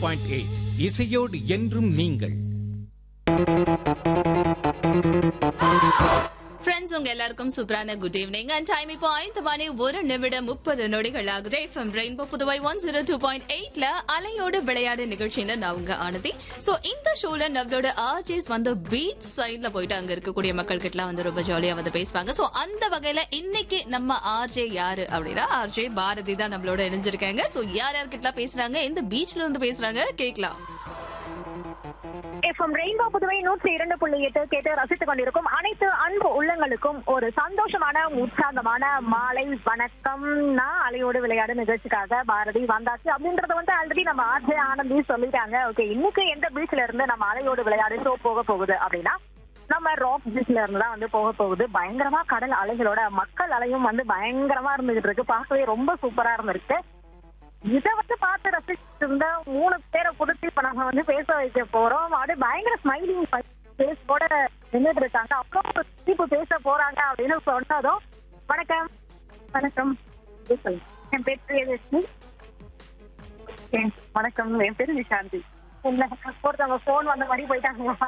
Point eight இசையோடு என்றும் நீங்கள் ஃப்ரெண்ட்ஸ் உங்க எல்லாருக்கும் சூப்பரான குட் ஈவினிங் அண்ட் டைம் இப்போ ஐந்து மணி ஒரு நிமிடம் முப்பது நொடிகள் ஆகுது FM Rainbow Puduvai one zero two point எயிட்ல அலையோடு விளையாடு நிகழ்ச்சியில நான் உங்க ஆனதி சோ இந்த ஷோல நம்மளோட ஆர்ஜிஸ் வந்து பீச் சைட்ல போயிட்டு அங்க இருக்கக்கூடிய மக்கள் கிட்ட வந்து ரொம்ப ஜாலியா வந்து பேசுவாங்க சோ அந்த வகையில இன்னைக்கு நம்ம ஆர்ஜே யாரு அப்படின்னா ஆர்ஜே பாரதி தான் நம்மளோட இணைஞ்சிருக்காங்க சோ யார் யார்கிட்ட பேசுறாங்க எந்த பீச்ல இருந்து பேசுறாங்க கேட்கலாம் எஃப்எம் ரெயின்போ புதுவை நூற்றி இரண்டு புள்ளி எட்டு கேட்டு ரசித்துக் கொண்டிருக்கும் அனைத்து அன்பு உள்ளங்களுக்கும் ஒரு சந்தோஷமான உற்சாகமான மாலை வணக்கம் நான் அலையோடு விளையாடு நிகழ்ச்சிக்காக பாரதி வந்தாச்சு அப்படின்றத வந்து ஆல்ரெடி நம்ம ஆர்ஜே ஆனந்தி சொல்லிட்டாங்க ஓகே இன்னைக்கு எந்த பீச்ல இருந்து நம்ம அலையோடு விளையாடு ஷோ போக போகுது அப்படின்னா நம்ம ராக் பீச்ல இருந்து தான் வந்து போக போகுது பயங்கரமா கடல் அலைகளோட மக்கள் அலையும் வந்து பயங்கரமா இருந்துகிட்டு இருக்கு பார்க்கவே ரொம்ப சூப்பரா இருந்திருக்கு இத வந்து பார்த்து ரசிச்சுட்டு இருந்த மூணு பேரை புடிச்சு இப்ப நம்ம வந்து பேச வைக்க போறோம் அப்படியே பயங்கர ஸ்மைலிங் பேஸ் கூட நின்றுட்டு இருக்காங்க அப்புறம் இப்போ பேச போறாங்க அப்படின்னு சொன்னதும் வணக்கம் வணக்கம் என் பேர் பிரியதர்ஷினி Okay. வணக்கம் என் பேர் நிஷாந்தி இல்ல ஒருத்தவங்க போன் வந்த மாதிரி போயிட்டாங்களா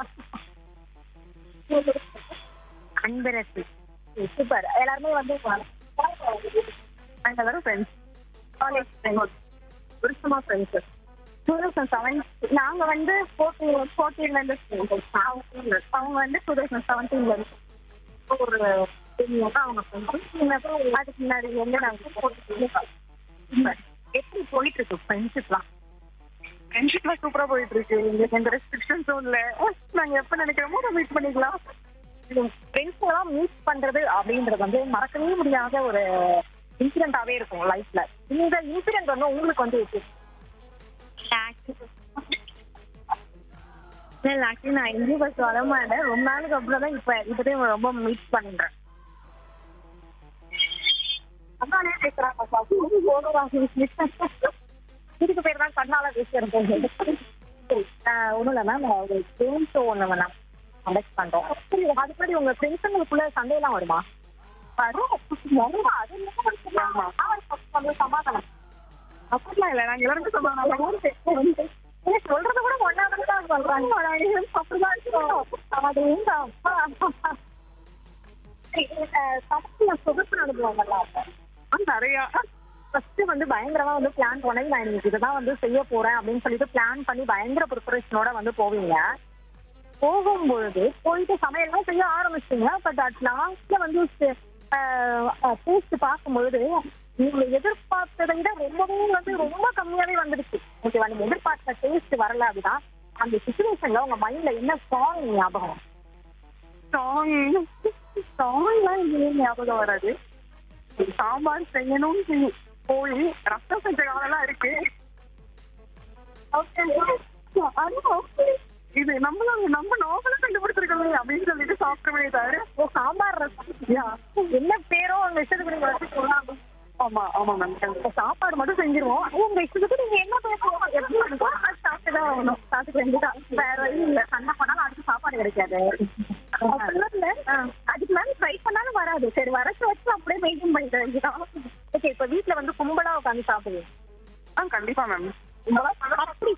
அன்பரசி சூப்பர் எல்லாருமே வந்து நாங்க எல்லாரும் ஃப்ரெண்ட்ஸ் காலேஜ் ஃப்ரெண்ட்ஸ் வருஷமா ஃப்ரெண்ட்ஸ் டூ தௌசண்ட் செவன் நாங்க வந்து ஃபோர்டீன் ஃபோர்டீன்ல இருந்து friends. அவங்க வந்து டூ தௌசண்ட் செவன்டீன்ல இருந்து ஒரு தெரியும் அவங்க ஃப்ரெண்ட்ஸ் அதுக்கு முன்னாடி வந்து நாங்க எப்படி போயிட்டு இருக்கு ஃப்ரெண்ட்ஷிப்லாம் ஃப்ரெண்ட்ஷிப்லாம் சூப்பரா போயிட்டு இருக்கு எங்களுக்கு எந்த ரெஸ்ட்ரிக்ஷன்ஸும் இல்ல நாங்க எப்ப நினைக்கிறோமோ அதை மீட் பண்ணிக்கலாம் ஃப்ரெண்ட்ஸ் எல்லாம் மீட் பண்றது அப்படின்றது வந்து மறக்கவே முடியாத ஒரு இன்சிடென்டாவே இருக்கும் லைஃப்ல இந்த இன்சிடென்ட் வந்து உங்களுக்கு வந்து எப்படி இல்ல ஆக்சுவலி நான் எங்கேயும் ஃபர்ஸ்ட் வர மாட்டேன் ரொம்ப நாளுக்கு அப்புறம் தான் இப்ப இப்பதான் ரொம்ப மீட் பண்றேன் அம்மானே பேசுறாங்க இதுக்கு பேர் தான் கண்ணால பேசுறது ஒன்றும் இல்லை மேம் ஒரு கேம் ஷோ ஒன்று வேணாம் கண்டக்ட் பண்றோம் சரி அதுக்கு உங்க ஃப்ரெண்ட்ஸுங்களுக்குள்ள சண்டையெல்லாம் வருமா வரும் வரும் அது என்ன வந்து சமாதானம் அப்படிலாம் இல்லை நாங்க எல்லாருக்கும் சமாதானம் நீங்க சொல்றது கூட ஒன்னா தான் சொல்றாங்க அப்படிதான் இருக்கும் அது உண்டா? சரி, அஹ், சமத்துல சொகுசு அனுபவங்கள்லாம் இருக்கா? நிறைய ஃபர்ஸ்ட் வந்து பயங்கரமா வந்து பிளான் பண்ணி நான் இன்னைக்கு இதுதான் வந்து செய்ய போறேன் அப்படின்னு சொல்லிட்டு பிளான் பண்ணி பயங்கர ப்ரிப்பரேஷனோட வந்து போவீங்க போகும்பொழுது போயிட்டு சமையல்லாம் செய்ய ஆரம்பிச்சிங்க பட் அட் லாஸ்ட்ல வந்து டேஸ்ட் பார்க்கும்பொழுது நீங்க எதிர்பார்த்ததை விட ரொம்பவே வந்து ரொம்ப கம்மியாவே வந்துடுச்சு ஓகேவா நீங்க எதிர்பார்த்த டேஸ்ட் வரல அப்படின்னா அந்த சுச்சுவேஷன்ல உங்க மைண்ட்ல என்ன சாங் ஞாபகம் சாங் சாங்லாம் எங்கேயும் ஞாபகம் வராது சாம்பார் செய்யணும்னு செய்யும் போய் ரசம் செஞ்ச காலம்லாம் இருக்கு இது நம்மளும் நம்ம நாவலும் கண்டுபிடிச்சிருக்கோமே அப்படின்னு சொல்லிட்டு சாப்பிட்டோமே தவிர ஓ சாம்பார் ரசம் என்ன பேரோ உங்க இஷ்டத்துக்கு நீங்க வச்சு சொல்லலாம் ஆமா ஆமா மேம் சாப்பாடு மட்டும் செஞ்சிருவோம் உங்க இஷ்டத்துக்கு நீங்க என்ன பேசுவோம் எப்படி இருக்கோ அது சாப்பிட்டு தான் ஆகணும் சாப்பிட்டு வேண்டியதான் வேற வழி இல்ல சண்டை பண்ணாலும் அடுத்து சாப்பாடு கிடைக்காது அப்படிலாம் இல்ல அதுக்கு மேல ட்ரை பண்ணாலும் வராது சரி வரச்சு வச்சு அப்படியே மெயின்டைன் பண்ணிக்க வேண்டியதான் ஓகே இப்ப வீட்ல வந்து கும்பலா உட்காந்து சாப்பிடுவீங்க ஆ கண்டிப்பா மேம் அப்படி